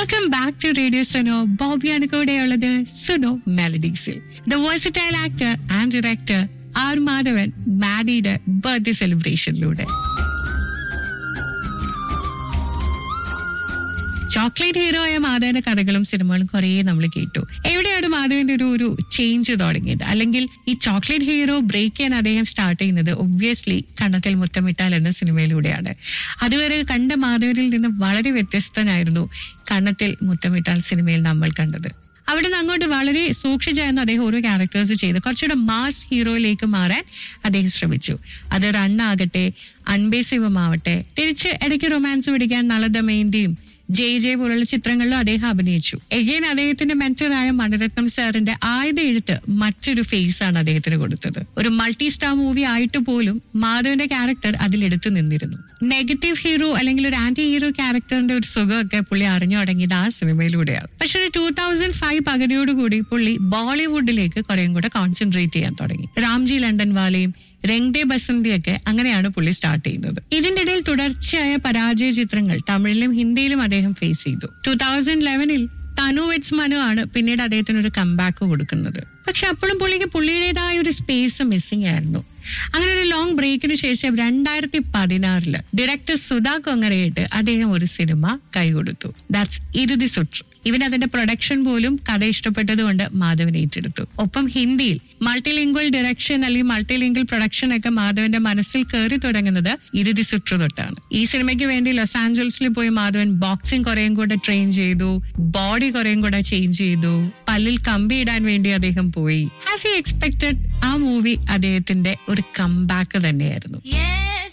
welcome back to radio Suno ബോബിയാണ് കൂടെയുള്ളത് സുനോ മെലഡീസിൽ the versatile actor and director R Madhavan മാഡിയുടെ ബർത്ത്ഡേ സെലിബ്രേഷനിലൂടെ ചോക്ലേറ്റ് ഹീറോ ആയ മാധവന്റെ കഥകളും സിനിമകളും കുറേ നമ്മൾ കേട്ടു എവിടെയാണ് മാധവന്റെ ഒരു ഒരു ചേഞ്ച് തുടങ്ങിയത് അല്ലെങ്കിൽ ഈ ചോക്ലേറ്റ് ഹീറോ ബ്രേക്ക് ചെയ്യാൻ അദ്ദേഹം സ്റ്റാർട്ട് ചെയ്യുന്നത് ഒബ്വിയസ്ലി കണ്ണത്തിൽ മുത്തമിട്ടാൽ എന്ന സിനിമയിലൂടെയാണ് അതുവരെ കണ്ട മാധവനിൽ നിന്ന് വളരെ വ്യത്യസ്തനായിരുന്നു കണ്ണത്തിൽ മുത്തമിട്ടാൽ സിനിമയിൽ നമ്മൾ കണ്ടത് അവിടെ നിന്ന് അങ്ങോട്ട് വളരെ സൂക്ഷിച്ചായിരുന്നു അദ്ദേഹം ഓരോ ക്യാരക്ടേഴ്സ് ചെയ്ത് കുറച്ചുകൂടെ മാസ് ഹീറോയിലേക്ക് മാറാൻ അദ്ദേഹം ശ്രമിച്ചു അത് റണ്ണാകട്ടെ അൺബേസിവമാവട്ടെ തിരിച്ച് ഇടയ്ക്ക് റൊമാൻസ് പിടിക്കാൻ നളദമയന്തിയും ജെ ജെ പോലുള്ള ചിത്രങ്ങളിലും അദ്ദേഹം അഭിനയിച്ചു എഗെയിൻ അദ്ദേഹത്തിന്റെ മെന്ററായ മണിരത്നം സാറിന്റെ ആയുധ എഴുത്ത് മറ്റൊരു ഫേസ് ആണ് അദ്ദേഹത്തിന് കൊടുത്തത് ഒരു മൾട്ടി സ്റ്റാർ മൂവി ആയിട്ട് പോലും മാധവന്റെ ക്യാരക്ടർ അതിലെടുത്തു നിന്നിരുന്നു നെഗറ്റീവ് ഹീറോ അല്ലെങ്കിൽ ഒരു ആന്റി ഹീറോ ക്യാരക്ടറിന്റെ ഒരു സുഖമൊക്കെ പുള്ളി അറിഞ്ഞു തുടങ്ങിയത് ആ സിനിമയിലൂടെയാണ് പക്ഷെ ഒരു ടൂ തൗസൻഡ് ഫൈവ് പകുതിയോടുകൂടി പുള്ളി ബോളിവുഡിലേക്ക് കുറേയും കൂടെ കോൺസെൻട്രേറ്റ് ചെയ്യാൻ തുടങ്ങി രാംജി ലണ്ടൻ വാലയും രംഗ്ദേ ബസന്തിയൊക്കെ അങ്ങനെയാണ് പുള്ളി സ്റ്റാർട്ട് ചെയ്യുന്നത് ഇതിന്റെ ഇടയിൽ തുടർച്ചയായ പരാജയ ചിത്രങ്ങൾ തമിഴിലും ഹിന്ദിയിലും അദ്ദേഹം ഫേസ് ചെയ്തു ടൂ തൗസൻഡ് ലെവനിൽ തനു വെറ്റ്സ് മനു ആണ് പിന്നീട് അദ്ദേഹത്തിന് ഒരു കംബാക്ക് കൊടുക്കുന്നത് പക്ഷെ അപ്പോഴും പുള്ളിക്ക് പുള്ളിയുടേതായ ഒരു സ്പേസ് മിസ്സിംഗ് ആയിരുന്നു അങ്ങനെ ഒരു ലോങ് ബ്രേക്കിന് ശേഷം രണ്ടായിരത്തി പതിനാറില് ഡയറക്ടർ സുധാ കൊങ്ങരയായിട്ട് അദ്ദേഹം ഒരു സിനിമ കൈകൊടുത്തു ദാറ്റ്സ് ഇരുതി സുട്രു ഇവൻ അതിന്റെ പ്രൊഡക്ഷൻ പോലും കഥ ഇഷ്ടപ്പെട്ടതുകൊണ്ട് മാധവൻ ഏറ്റെടുത്തു ഒപ്പം ഹിന്ദിയിൽ മൾട്ടിലിംഗ്വൽ ഡയറക്ഷൻ അല്ലെങ്കിൽ മൾട്ടിലിംഗ്വൽ പ്രൊഡക്ഷൻ ഒക്കെ മാധവന്റെ മനസ്സിൽ കയറി തുടങ്ങുന്നത് ഇരുതി സുട്രു തൊട്ടാണ് ഈ സിനിമയ്ക്ക് വേണ്ടി ലോസ് ആഞ്ചൽസിൽ പോയി മാധവൻ ബോക്സിംഗ് കുറേയും കൂടെ ട്രെയിൻ ചെയ്തു ബോഡി കുറേയും കൂടെ ചേഞ്ച് ചെയ്തു പല്ലിൽ കമ്പി ഇടാൻ വേണ്ടി അദ്ദേഹം പോയി ആസ് ഹി എക്സ്പെക്ടഡ് ആ മൂവി അദ്ദേഹത്തിന്റെ ഒരു കംബാക്ക് തന്നെയായിരുന്നു Yes,